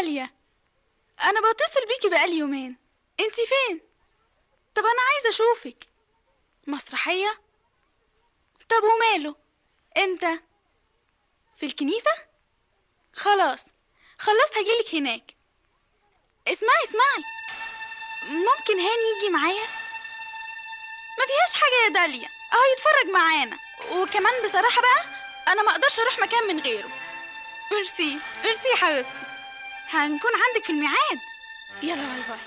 داليا انا بتصل بيكي بقالي يومين انت فين طب انا عايزه اشوفك مسرحيه طب وماله امتى في الكنيسه خلاص خلصت هجيلك هناك اسمعي اسمعي ممكن هاني يجي معايا ما فيهاش حاجه يا داليا اهو يتفرج معانا وكمان بصراحه بقى انا ما اقدرش اروح مكان من غيره ميرسي ميرسي يا حبيبتي هنكون عندك في الميعاد يلا باي باي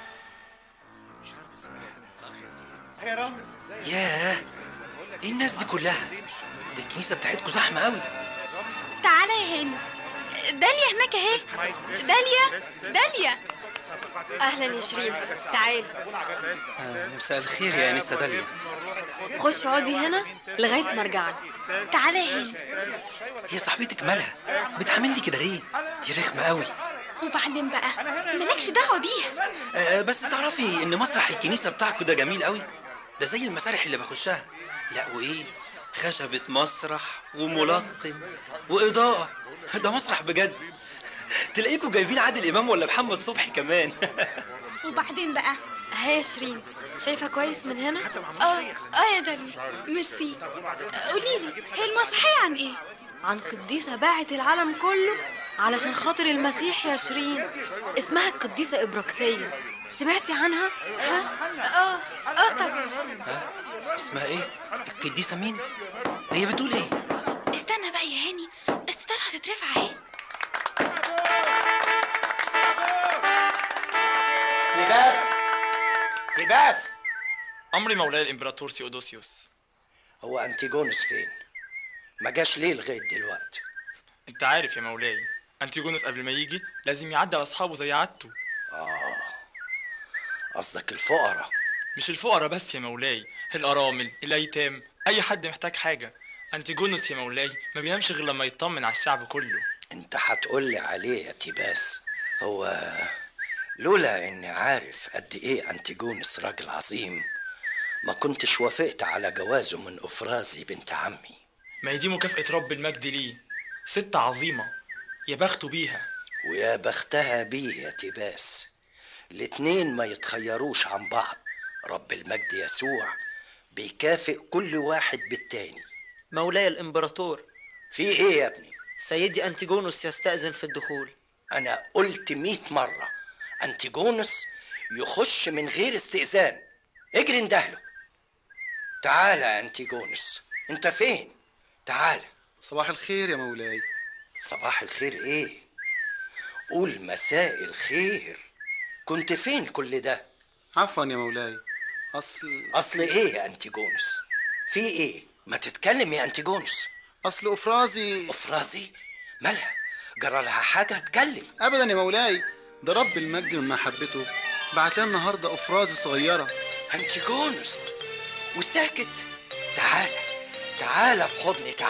ياه ايه الناس دي كلها دي الكنيسه بتاعتكم زحمه قوي تعالى يا هاني داليا هناك اهي داليا داليا اهلا يا شيرين تعالي آه مساء الخير يا انسه داليا خش اقعدي هنا لغايه ما ارجع تعالى يا هاني هي صاحبتك مالها بتعاملني كده ليه دي رخمه قوي وبعدين بقى مالكش دعوه بيها آه بس تعرفي ان مسرح الكنيسه بتاعكم ده جميل قوي ده زي المسارح اللي بخشها لا وايه خشبة مسرح وملقن وإضاءة ده مسرح بجد تلاقيكوا جايبين عادل إمام ولا محمد صبحي كمان وبعدين بقى ها يا شيرين شايفه كويس من هنا اه اه يا داليا ميرسي قولي لي هي المسرحيه عن ايه عن قديسه باعت العالم كله علشان خاطر المسيح يا شيرين اسمها القديسه ابراكسيه سمعتي عنها ها اه اه طبعا ها اسمها ايه القديسة مين هي بتقول ايه استنى بقى يا هاني الستاره هتترفع اهي تيباس تيباس أمر مولاي الإمبراطور سيودوسيوس هو أنتيجونس فين؟ ما جاش ليه لغاية دلوقتي؟ أنت عارف يا مولاي أنتيجونوس قبل ما يجي لازم يعدي على أصحابه زي عادته آه قصدك الفقراء مش الفقراء بس يا مولاي الأرامل الأيتام أي حد محتاج حاجة أنتيجونوس يا مولاي ما بينامش غير لما يطمن على الشعب كله أنت هتقولي عليه يا تيباس هو لولا إني عارف قد إيه أنتيجونس راجل عظيم ما كنتش وافقت على جوازه من أفرازي بنت عمي ما هي دي مكافأة رب المجد ليه ست عظيمة يا بخته بيها ويا بختها بيه يا تيباس الاتنين ما يتخيروش عن بعض رب المجد يسوع بيكافئ كل واحد بالتاني مولاي الإمبراطور في ايه يا ابني سيدي أنتيجونوس يستأذن في الدخول انا قلت مئة مرة انتيجونس يخش من غير استئذان اجري اندهله تعالى يا انتيجونس انت فين تعالى صباح الخير يا مولاي صباح الخير ايه قول مساء الخير كنت فين كل ده عفوا يا مولاي أصل اصل ايه يا انتيجونس في ايه ما تتكلم يا انتيجونس أصل أفرازي افرازي مالها جرى لها حاجه اتكلم أبدا يا مولاي ده رب المجد من محبته بعت لنا النهارده أفرازي صغيرة انتيجونس وساكت تعالى تعالى في حضني تعالى